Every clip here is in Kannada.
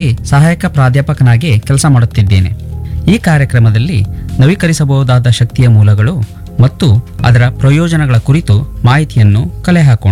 ಸಹಾಯಕ ಪ್ರಾಧ್ಯಾಪಕನಾಗಿ ಕೆಲಸ ಮಾಡುತ್ತಿದ್ದೇನೆ ಈ ಕಾರ್ಯಕ್ರಮದಲ್ಲಿ ನವೀಕರಿಸಬಹುದಾದ ಶಕ್ತಿಯ ಮೂಲಗಳು ಮತ್ತು ಅದರ ಪ್ರಯೋಜನಗಳ ಕುರಿತು ಮಾಹಿತಿಯನ್ನು ಕಲೆ ಹಾಕೋಣ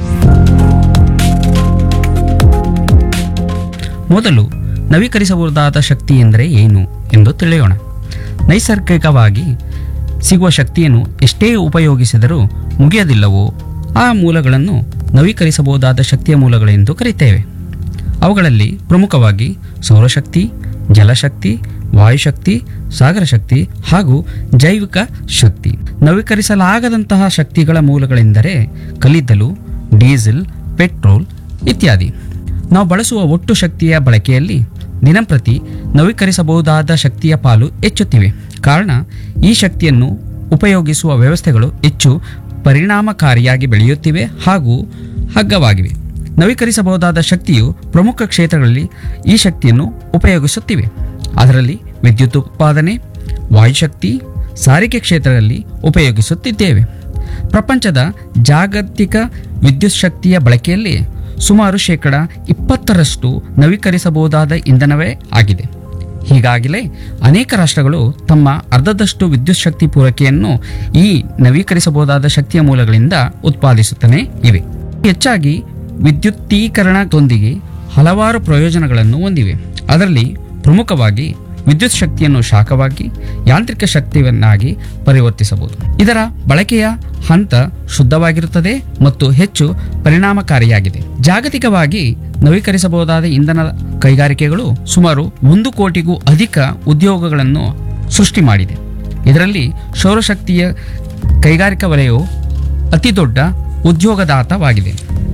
ಮೊದಲು ನವೀಕರಿಸಬಹುದಾದ ಶಕ್ತಿ ಎಂದರೆ ಏನು ಎಂದು ತಿಳಿಯೋಣ ನೈಸರ್ಗಿಕವಾಗಿ ಸಿಗುವ ಶಕ್ತಿಯನ್ನು ಎಷ್ಟೇ ಉಪಯೋಗಿಸಿದರೂ ಮುಗಿಯದಿಲ್ಲವೋ ಆ ಮೂಲಗಳನ್ನು ನವೀಕರಿಸಬಹುದಾದ ಶಕ್ತಿಯ ಮೂಲಗಳೆಂದು ಕರೆಯುತ್ತೇವೆ ಅವುಗಳಲ್ಲಿ ಪ್ರಮುಖವಾಗಿ ಸೌರಶಕ್ತಿ ಜಲಶಕ್ತಿ ವಾಯುಶಕ್ತಿ ಸಾಗರ ಶಕ್ತಿ ಹಾಗೂ ಜೈವಿಕ ಶಕ್ತಿ ನವೀಕರಿಸಲಾಗದಂತಹ ಶಕ್ತಿಗಳ ಮೂಲಗಳೆಂದರೆ ಕಲ್ಲಿದ್ದಲು ಡೀಸೆಲ್ ಪೆಟ್ರೋಲ್ ಇತ್ಯಾದಿ ನಾವು ಬಳಸುವ ಒಟ್ಟು ಶಕ್ತಿಯ ಬಳಕೆಯಲ್ಲಿ ದಿನಂಪ್ರತಿ ನವೀಕರಿಸಬಹುದಾದ ಶಕ್ತಿಯ ಪಾಲು ಹೆಚ್ಚುತ್ತಿವೆ ಕಾರಣ ಈ ಶಕ್ತಿಯನ್ನು ಉಪಯೋಗಿಸುವ ವ್ಯವಸ್ಥೆಗಳು ಹೆಚ್ಚು ಪರಿಣಾಮಕಾರಿಯಾಗಿ ಬೆಳೆಯುತ್ತಿವೆ ಹಾಗೂ ಹಗ್ಗವಾಗಿವೆ ನವೀಕರಿಸಬಹುದಾದ ಶಕ್ತಿಯು ಪ್ರಮುಖ ಕ್ಷೇತ್ರಗಳಲ್ಲಿ ಈ ಶಕ್ತಿಯನ್ನು ಉಪಯೋಗಿಸುತ್ತಿವೆ ಅದರಲ್ಲಿ ವಿದ್ಯುತ್ ಉತ್ಪಾದನೆ ವಾಯುಶಕ್ತಿ ಸಾರಿಗೆ ಕ್ಷೇತ್ರದಲ್ಲಿ ಉಪಯೋಗಿಸುತ್ತಿದ್ದೇವೆ ಪ್ರಪಂಚದ ಜಾಗತಿಕ ವಿದ್ಯುತ್ ಶಕ್ತಿಯ ಬಳಕೆಯಲ್ಲಿ ಸುಮಾರು ಶೇಕಡ ಇಪ್ಪತ್ತರಷ್ಟು ನವೀಕರಿಸಬಹುದಾದ ಇಂಧನವೇ ಆಗಿದೆ ಹೀಗಾಗಿಲೇ ಅನೇಕ ರಾಷ್ಟ್ರಗಳು ತಮ್ಮ ಅರ್ಧದಷ್ಟು ವಿದ್ಯುತ್ ಶಕ್ತಿ ಪೂರೈಕೆಯನ್ನು ಈ ನವೀಕರಿಸಬಹುದಾದ ಶಕ್ತಿಯ ಮೂಲಗಳಿಂದ ಉತ್ಪಾದಿಸುತ್ತಲೇ ಇವೆ ಹೆಚ್ಚಾಗಿ ವಿದ್ಯುತ್ತೀಕರಣದೊಂದಿಗೆ ಹಲವಾರು ಪ್ರಯೋಜನಗಳನ್ನು ಹೊಂದಿವೆ ಅದರಲ್ಲಿ ಪ್ರಮುಖವಾಗಿ ವಿದ್ಯುತ್ ಶಕ್ತಿಯನ್ನು ಶಾಖವಾಗಿ ಯಾಂತ್ರಿಕ ಶಕ್ತಿಯನ್ನಾಗಿ ಪರಿವರ್ತಿಸಬಹುದು ಇದರ ಬಳಕೆಯ ಹಂತ ಶುದ್ಧವಾಗಿರುತ್ತದೆ ಮತ್ತು ಹೆಚ್ಚು ಪರಿಣಾಮಕಾರಿಯಾಗಿದೆ ಜಾಗತಿಕವಾಗಿ ನವೀಕರಿಸಬಹುದಾದ ಇಂಧನ ಕೈಗಾರಿಕೆಗಳು ಸುಮಾರು ಒಂದು ಕೋಟಿಗೂ ಅಧಿಕ ಉದ್ಯೋಗಗಳನ್ನು ಸೃಷ್ಟಿ ಮಾಡಿದೆ ಇದರಲ್ಲಿ ಸೌರಶಕ್ತಿಯ ಕೈಗಾರಿಕಾ ವಲಯವು ಅತಿ ದೊಡ್ಡ ಉದ್ಯೋಗದಾತವಾಗಿದೆ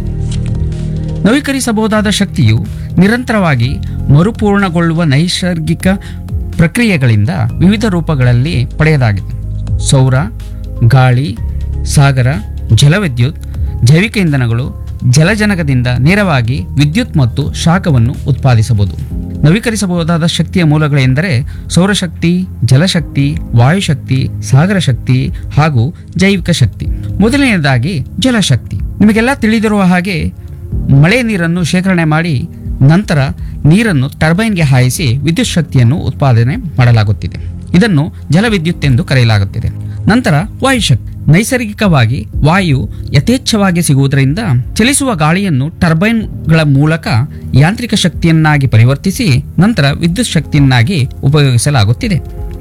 ನವೀಕರಿಸಬಹುದಾದ ಶಕ್ತಿಯು ನಿರಂತರವಾಗಿ ಮರುಪೂರ್ಣಗೊಳ್ಳುವ ನೈಸರ್ಗಿಕ ಪ್ರಕ್ರಿಯೆಗಳಿಂದ ವಿವಿಧ ರೂಪಗಳಲ್ಲಿ ಪಡೆಯಲಾಗಿದೆ ಸೌರ ಗಾಳಿ ಸಾಗರ ಜಲವಿದ್ಯುತ್ ಜೈವಿಕ ಇಂಧನಗಳು ಜಲಜನಕದಿಂದ ನೇರವಾಗಿ ವಿದ್ಯುತ್ ಮತ್ತು ಶಾಖವನ್ನು ಉತ್ಪಾದಿಸಬಹುದು ನವೀಕರಿಸಬಹುದಾದ ಶಕ್ತಿಯ ಮೂಲಗಳೆಂದರೆ ಸೌರಶಕ್ತಿ ಜಲಶಕ್ತಿ ವಾಯುಶಕ್ತಿ ಸಾಗರ ಶಕ್ತಿ ಹಾಗೂ ಜೈವಿಕ ಶಕ್ತಿ ಮೊದಲನೆಯದಾಗಿ ಜಲಶಕ್ತಿ ನಿಮಗೆಲ್ಲ ತಿಳಿದಿರುವ ಹಾಗೆ ಮಳೆ ನೀರನ್ನು ಶೇಖರಣೆ ಮಾಡಿ ನಂತರ ನೀರನ್ನು ಟರ್ಬೈನ್ಗೆ ಹಾಯಿಸಿ ವಿದ್ಯುತ್ ಶಕ್ತಿಯನ್ನು ಉತ್ಪಾದನೆ ಮಾಡಲಾಗುತ್ತಿದೆ ಇದನ್ನು ಜಲವಿದ್ಯುತ್ ಎಂದು ಕರೆಯಲಾಗುತ್ತಿದೆ ನಂತರ ವಾಯುಶಕ್ತಿ ನೈಸರ್ಗಿಕವಾಗಿ ವಾಯು ಯಥೇಚ್ಛವಾಗಿ ಸಿಗುವುದರಿಂದ ಚಲಿಸುವ ಗಾಳಿಯನ್ನು ಟರ್ಬೈನ್ಗಳ ಮೂಲಕ ಯಾಂತ್ರಿಕ ಶಕ್ತಿಯನ್ನಾಗಿ ಪರಿವರ್ತಿಸಿ ನಂತರ ವಿದ್ಯುತ್ ಶಕ್ತಿಯನ್ನಾಗಿ ಉಪಯೋಗಿಸಲಾಗುತ್ತಿದೆ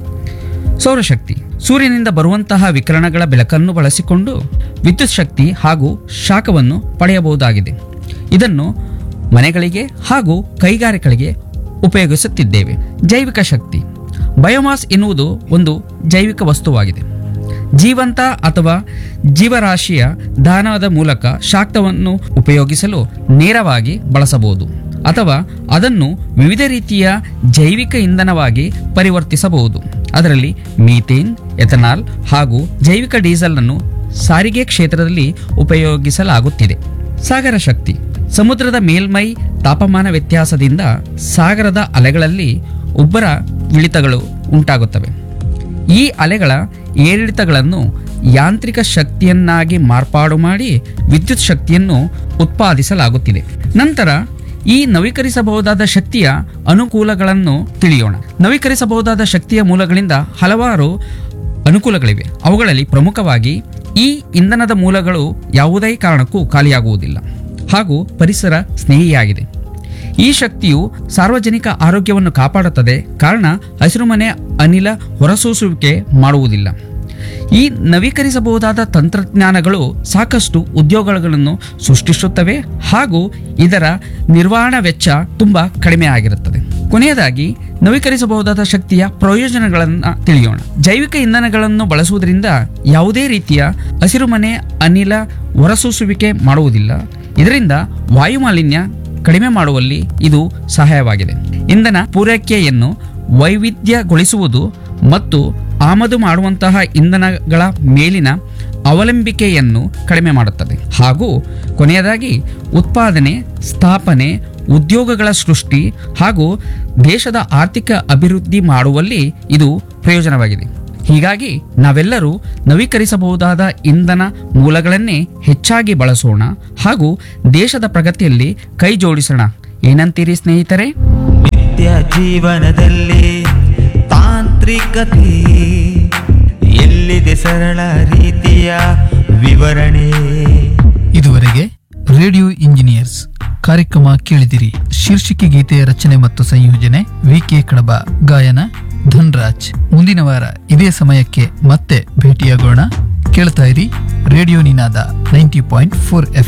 ಸೌರಶಕ್ತಿ ಸೂರ್ಯನಿಂದ ಬರುವಂತಹ ವಿಕಿರಣಗಳ ಬೆಳಕನ್ನು ಬಳಸಿಕೊಂಡು ವಿದ್ಯುತ್ ಶಕ್ತಿ ಹಾಗೂ ಶಾಖವನ್ನು ಪಡೆಯಬಹುದಾಗಿದೆ ಇದನ್ನು ಮನೆಗಳಿಗೆ ಹಾಗೂ ಕೈಗಾರಿಕೆಗಳಿಗೆ ಉಪಯೋಗಿಸುತ್ತಿದ್ದೇವೆ ಜೈವಿಕ ಶಕ್ತಿ ಬಯೋಮಾಸ್ ಎನ್ನುವುದು ಒಂದು ಜೈವಿಕ ವಸ್ತುವಾಗಿದೆ ಜೀವಂತ ಅಥವಾ ಜೀವರಾಶಿಯ ದಾನದ ಮೂಲಕ ಶಾಕ್ತವನ್ನು ಉಪಯೋಗಿಸಲು ನೇರವಾಗಿ ಬಳಸಬಹುದು ಅಥವಾ ಅದನ್ನು ವಿವಿಧ ರೀತಿಯ ಜೈವಿಕ ಇಂಧನವಾಗಿ ಪರಿವರ್ತಿಸಬಹುದು ಅದರಲ್ಲಿ ಮೀಥೇನ್ ಎಥನಾಲ್ ಹಾಗೂ ಜೈವಿಕ ಡೀಸೆಲ್ ಅನ್ನು ಸಾರಿಗೆ ಕ್ಷೇತ್ರದಲ್ಲಿ ಉಪಯೋಗಿಸಲಾಗುತ್ತಿದೆ ಸಾಗರ ಶಕ್ತಿ ಸಮುದ್ರದ ಮೇಲ್ಮೈ ತಾಪಮಾನ ವ್ಯತ್ಯಾಸದಿಂದ ಸಾಗರದ ಅಲೆಗಳಲ್ಲಿ ಉಬ್ಬರ ಇಳಿತಗಳು ಉಂಟಾಗುತ್ತವೆ ಈ ಅಲೆಗಳ ಏರಿಳಿತಗಳನ್ನು ಯಾಂತ್ರಿಕ ಶಕ್ತಿಯನ್ನಾಗಿ ಮಾರ್ಪಾಡು ಮಾಡಿ ವಿದ್ಯುತ್ ಶಕ್ತಿಯನ್ನು ಉತ್ಪಾದಿಸಲಾಗುತ್ತಿದೆ ನಂತರ ಈ ನವೀಕರಿಸಬಹುದಾದ ಶಕ್ತಿಯ ಅನುಕೂಲಗಳನ್ನು ತಿಳಿಯೋಣ ನವೀಕರಿಸಬಹುದಾದ ಶಕ್ತಿಯ ಮೂಲಗಳಿಂದ ಹಲವಾರು ಅನುಕೂಲಗಳಿವೆ ಅವುಗಳಲ್ಲಿ ಪ್ರಮುಖವಾಗಿ ಈ ಇಂಧನದ ಮೂಲಗಳು ಯಾವುದೇ ಕಾರಣಕ್ಕೂ ಖಾಲಿಯಾಗುವುದಿಲ್ಲ ಹಾಗೂ ಪರಿಸರ ಸ್ನೇಹಿಯಾಗಿದೆ ಈ ಶಕ್ತಿಯು ಸಾರ್ವಜನಿಕ ಆರೋಗ್ಯವನ್ನು ಕಾಪಾಡುತ್ತದೆ ಕಾರಣ ಹಸಿರುಮನೆ ಅನಿಲ ಹೊರಸೂಸುವಿಕೆ ಮಾಡುವುದಿಲ್ಲ ಈ ನವೀಕರಿಸಬಹುದಾದ ತಂತ್ರಜ್ಞಾನಗಳು ಸಾಕಷ್ಟು ಉದ್ಯೋಗಗಳನ್ನು ಸೃಷ್ಟಿಸುತ್ತವೆ ಹಾಗೂ ಇದರ ನಿರ್ವಹಣಾ ವೆಚ್ಚ ತುಂಬಾ ಕಡಿಮೆ ಆಗಿರುತ್ತದೆ ಕೊನೆಯದಾಗಿ ನವೀಕರಿಸಬಹುದಾದ ಶಕ್ತಿಯ ಪ್ರಯೋಜನಗಳನ್ನು ತಿಳಿಯೋಣ ಜೈವಿಕ ಇಂಧನಗಳನ್ನು ಬಳಸುವುದರಿಂದ ಯಾವುದೇ ರೀತಿಯ ಹಸಿರುಮನೆ ಅನಿಲ ಹೊರಸೂಸುವಿಕೆ ಮಾಡುವುದಿಲ್ಲ ಇದರಿಂದ ವಾಯುಮಾಲಿನ್ಯ ಕಡಿಮೆ ಮಾಡುವಲ್ಲಿ ಇದು ಸಹಾಯವಾಗಿದೆ ಇಂಧನ ಪೂರೈಕೆಯನ್ನು ವೈವಿಧ್ಯಗೊಳಿಸುವುದು ಮತ್ತು ಆಮದು ಮಾಡುವಂತಹ ಇಂಧನಗಳ ಮೇಲಿನ ಅವಲಂಬಿಕೆಯನ್ನು ಕಡಿಮೆ ಮಾಡುತ್ತದೆ ಹಾಗೂ ಕೊನೆಯದಾಗಿ ಉತ್ಪಾದನೆ ಸ್ಥಾಪನೆ ಉದ್ಯೋಗಗಳ ಸೃಷ್ಟಿ ಹಾಗೂ ದೇಶದ ಆರ್ಥಿಕ ಅಭಿವೃದ್ಧಿ ಮಾಡುವಲ್ಲಿ ಇದು ಪ್ರಯೋಜನವಾಗಿದೆ ಹೀಗಾಗಿ ನಾವೆಲ್ಲರೂ ನವೀಕರಿಸಬಹುದಾದ ಇಂಧನ ಮೂಲಗಳನ್ನೇ ಹೆಚ್ಚಾಗಿ ಬಳಸೋಣ ಹಾಗೂ ದೇಶದ ಪ್ರಗತಿಯಲ್ಲಿ ಕೈ ಜೋಡಿಸೋಣ ಏನಂತೀರಿ ಸ್ನೇಹಿತರೆ ನಿತ್ಯ ಜೀವನದಲ್ಲಿ ತಾಂತ್ರಿಕತೆ ಎಲ್ಲಿದೆ ಸರಳ ರೀತಿಯ ವಿವರಣೆ ಇದುವರೆಗೆ ರೇಡಿಯೋ ಇಂಜಿನಿಯರ್ಸ್ ಕಾರ್ಯಕ್ರಮ ಕೇಳಿದಿರಿ ಶೀರ್ಷಿಕೆ ಗೀತೆಯ ರಚನೆ ಮತ್ತು ಸಂಯೋಜನೆ ವಿ ಕೆ ಕಡಬ ಗಾಯನ ಧನ್ರಾಜ್ ಮುಂದಿನ ವಾರ ಇದೇ ಸಮಯಕ್ಕೆ ಮತ್ತೆ ಭೇಟಿಯಾಗೋಣ ಕೇಳ್ತಾ ಇರಿ radio Ninada ninety point four F